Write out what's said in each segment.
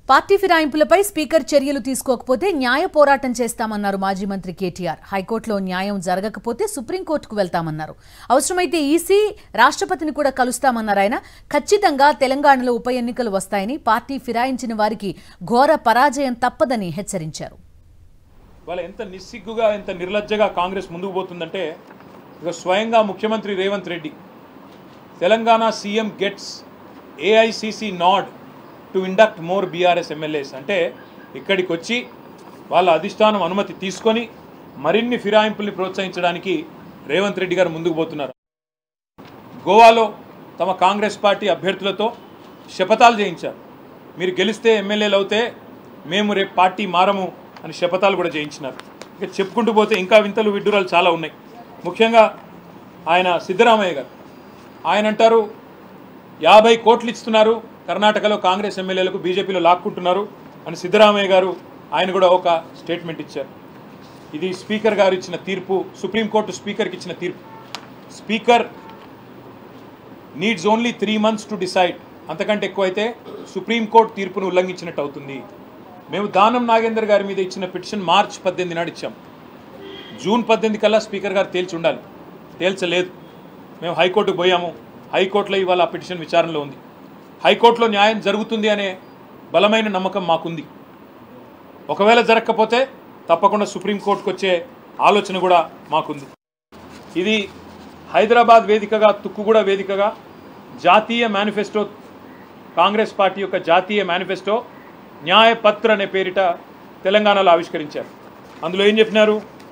party ఫిరాయింపులపై speaker చర్యలు తీసుకోకపోతే న్యాయ పోరాటం చేస్తామన్నారు మాజీ మంత్రి కేటీఆర్ హైకోర్టులో న్యాయం జరగకపోతే సుప్రీంకోర్టుకు వెళ్తామన్నారు అవసరమైతే ఈసీ రాష్ట్రపతిని కూడా కలుస్తామన్నారు ఆయన ఖచ్చితంగా తెలంగాణలో ఉప ఎన్నికలు వస్తాయని పార్టీ ఫిరాయించిన వారికి ఘోర పరాజయం తప్పదని హెచ్చరించారు వాళ్ళ ఎంత నిస్సిగ్గుగా ఎంత నిర్లజ్జగా కాంగ్రెస్ ముందుకు పోతుందంటే ఇక స్వయంగా ముఖ్యమంత్రి Revanth Reddy Telangana CM gets AICC nod to induct more BRS MLAs అంటే ఇక్కడికి వచ్చి వాళ్ళ అధిష్టానం అనుమతి తీసుకొని మరిన్ని ఫిరాయింపుల్ని ప్రోత్సహించడానికి రేవంత్ రెడ్డి గారు ముందుకు పోతున్నారు గోవాలో తమ కాంగ్రెస్ పార్టీ అభ్యర్థులతో శపథాలు చేయించారు మీరు గెలిస్తే ఎమ్మెల్యేలు అవుతే మేము రేపు పార్టీ మారము అని శపథాలు కూడా చేయించినారు ఇక చెప్పుకుంటూ పోతే ఇంకా వింతలు విడ్డూరాలు చాలా ఉన్నాయి ముఖ్యంగా ఆయన సిద్ధరామయ్య గారు ఆయన అంటారు యాభై కోట్లు ఇస్తున్నారు కర్ణాటకలో కాంగ్రెస్ ఎమ్మెల్యేలకు బీజేపీలో లాక్కుంటున్నారు అని సిద్ధరామయ్య గారు ఆయన కూడా ఒక స్టేట్మెంట్ ఇచ్చారు ఇది స్పీకర్ గారు ఇచ్చిన తీర్పు సుప్రీంకోర్టు స్పీకర్కి ఇచ్చిన తీర్పు speaker needs only three months to decide అంతకంటే ఎక్కువైతే సుప్రీంకోర్టు తీర్పును ఉల్లంఘించినట్టు అవుతుంది మేము దానం నాగేందర్ గారి మీద ఇచ్చిన పిటిషన్ మార్చ్ పద్దెనిమిది నాడు ఇచ్చాం జూన్ పద్దెనిమిది కల్లా స్పీకర్ గారు తేల్చి ఉండాలి తేల్చలేదు మేము హైకోర్టుకు పోయాము హైకోర్టులో ఇవాళ ఆ పిటిషన్ విచారణలో ఉంది హైకోర్టులో న్యాయం జరుగుతుంది అనే బలమైన నమ్మకం మాకుంది ఒకవేళ జరగకపోతే తప్పకుండా సుప్రీంకోర్టుకు వచ్చే ఆలోచన కూడా మాకుంది ఇది హైదరాబాద్ వేదికగా తుక్కుగూడ వేదికగా జాతీయ మేనిఫెస్టో కాంగ్రెస్ పార్టీ యొక్క జాతీయ మేనిఫెస్టో న్యాయపత్ర అనే పేరిట తెలంగాణలో ఆవిష్కరించారు అందులో ఏం చెప్పినారు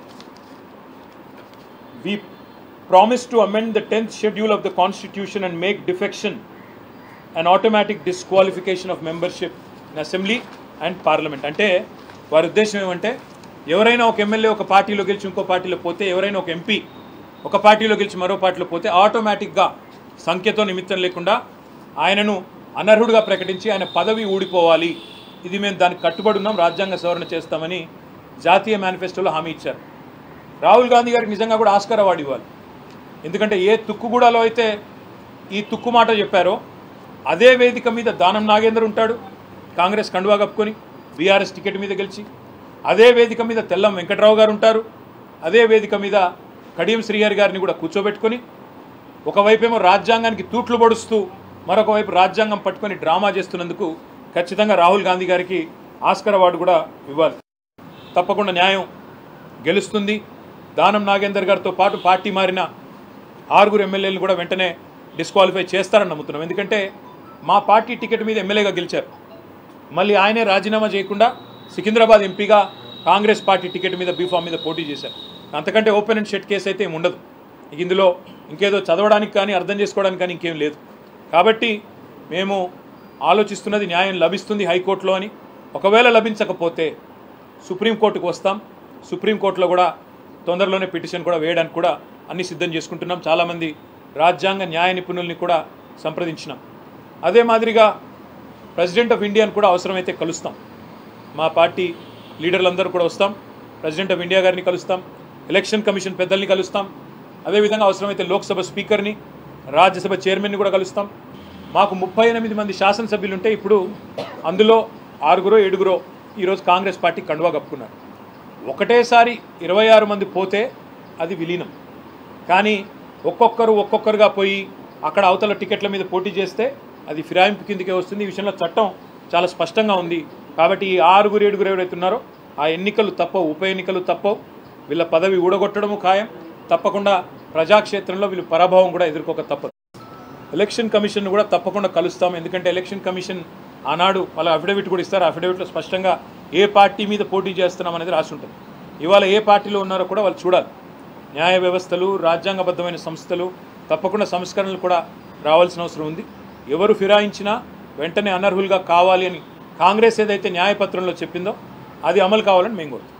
we promise to amend the tenth schedule of the constitution and make defection and automatic disqualification of membership in assembly and parliament అంటే వారి ఉద్దేశం ఏమంటే ఎవరైనా ఒక ఎమ్మెల్యే ఒక పార్టీలో గెలిచి ఇంకో పార్టీలో పోతే ఎవరైనా ఒక ఎంపీ ఒక పార్టీలో గెలిచి మరో పార్టీలో పోతే ఆటోమేటిక్గా సంఖ్యతో నిమిత్తం లేకుండా ఆయనను అనర్హుడిగా ప్రకటించి ఆయన పదవి ఊడిపోవాలి ఇది మేము దానికి కట్టుబడి ఉన్నాం రాజ్యాంగ సవరణ చేస్తామని జాతీయ మేనిఫెస్టోలో హామీ ఇచ్చారు రాహుల్ గాంధీ గారికి నిజంగా కూడా ఆస్కార్ అవార్డు ఇవ్వాలి ఎందుకంటే ఏ తుక్కుగూడలో అయితే ఈ తుక్కు మాట చెప్పారో అదే వేదిక మీద దానం నాగేందర్ ఉంటాడు కాంగ్రెస్ కండువా కప్పుకొని బీఆర్ఎస్ టికెట్ మీద గెలిచి అదే వేదిక మీద తెల్లం వెంకట్రావు గారు ఉంటారు అదే వేదిక మీద కడియం శ్రీహరి గారిని కూడా కూర్చోబెట్టుకొని ఒకవైపేమో రాజ్యాంగానికి తూట్లు పొడుస్తూ మరొక వైపు రాజ్యాంగం పట్టుకొని డ్రామా చేస్తున్నందుకు ఖచ్చితంగా రాహుల్ గాంధీ గారికి ఆస్కర్ అవార్డు కూడా ఇవ్వాలి తప్పకుండా న్యాయం గెలుస్తుంది దానం నాగేందర్ గారితో పాటు పార్టీ మారిన ఆరుగురు ఎమ్మెల్యేలను కూడా వెంటనే డిస్క్వాలిఫై చేస్తారని నమ్ముతున్నాం ఎందుకంటే మా పార్టీ టికెట్ మీద ఎమ్మెల్యేగా గెలిచారు మళ్ళీ ఆయనే రాజీనామా చేయకుండా సికింద్రాబాద్ ఎంపీగా కాంగ్రెస్ పార్టీ టికెట్ మీద బీఫామ్ మీద పోటీ చేశారు అంతకంటే ఓపెన్ అండ్ షెట్ కేసు అయితే ఏమి ఉండదు ఇక ఇందులో ఇంకేదో చదవడానికి కానీ అర్థం చేసుకోవడానికి కానీ ఇంకేం లేదు కాబట్టి మేము ఆలోచిస్తున్నది న్యాయం లభిస్తుంది హైకోర్టులో అని ఒకవేళ లభించకపోతే సుప్రీంకోర్టుకు వస్తాం సుప్రీంకోర్టులో కూడా తొందరలోనే పిటిషన్ కూడా వేయడానికి కూడా అన్ని సిద్ధం చేసుకుంటున్నాం చాలామంది రాజ్యాంగ న్యాయ నిపుణుల్ని కూడా సంప్రదించినాం అదే మాదిరిగా ప్రెసిడెంట్ ఆఫ్ ఇండియాను కూడా అవసరమైతే కలుస్తాం మా పార్టీ లీడర్లందరూ కూడా వస్తాం ప్రెసిడెంట్ ఆఫ్ ఇండియా గారిని కలుస్తాం ఎలక్షన్ కమిషన్ పెద్దల్ని కలుస్తాం అదేవిధంగా అవసరమైతే లోక్సభ స్పీకర్ని రాజ్యసభ చైర్మన్ని కూడా కలుస్తాం మాకు ముప్పై ఎనిమిది మంది శాసనసభ్యులు ఉంటే ఇప్పుడు అందులో ఆరుగురో ఏడుగురో ఈరోజు కాంగ్రెస్ పార్టీ కండువా కప్పుకున్నారు ఒకటేసారి ఇరవై ఆరు మంది పోతే అది విలీనం కానీ ఒక్కొక్కరు ఒక్కొక్కరుగా పోయి అక్కడ అవతల టికెట్ల మీద పోటీ చేస్తే అది ఫిరాయింపు కిందకే వస్తుంది ఈ విషయంలో చట్టం చాలా స్పష్టంగా ఉంది కాబట్టి ఈ ఆరుగురు ఏడుగురు ఎవరైతే ఉన్నారో ఆ ఎన్నికలు తప్పవు ఉప ఎన్నికలు తప్పవు వీళ్ళ పదవి ఊడగొట్టడము ఖాయం తప్పకుండా ప్రజాక్షేత్రంలో వీళ్ళు పరాభవం కూడా ఎదుర్కోక తప్పదు ఎలక్షన్ కమిషన్ కూడా తప్పకుండా కలుస్తాం ఎందుకంటే ఎలక్షన్ కమిషన్ ఆనాడు వాళ్ళ అఫిడవిట్ కూడా ఇస్తారు అఫిడవిట్లో స్పష్టంగా ఏ పార్టీ మీద పోటీ చేస్తున్నాం అనేది రాసి ఉంటుంది ఇవాళ ఏ పార్టీలో ఉన్నారో కూడా వాళ్ళు చూడాలి న్యాయ వ్యవస్థలు రాజ్యాంగబద్ధమైన సంస్థలు తప్పకుండా సంస్కరణలు కూడా రావాల్సిన అవసరం ఉంది ఎవరు ఫిరాయించినా వెంటనే అనర్హులుగా కావాలి అని కాంగ్రెస్ ఏదైతే న్యాయపత్రంలో చెప్పిందో అది అమలు కావాలని మేము కోరుతాం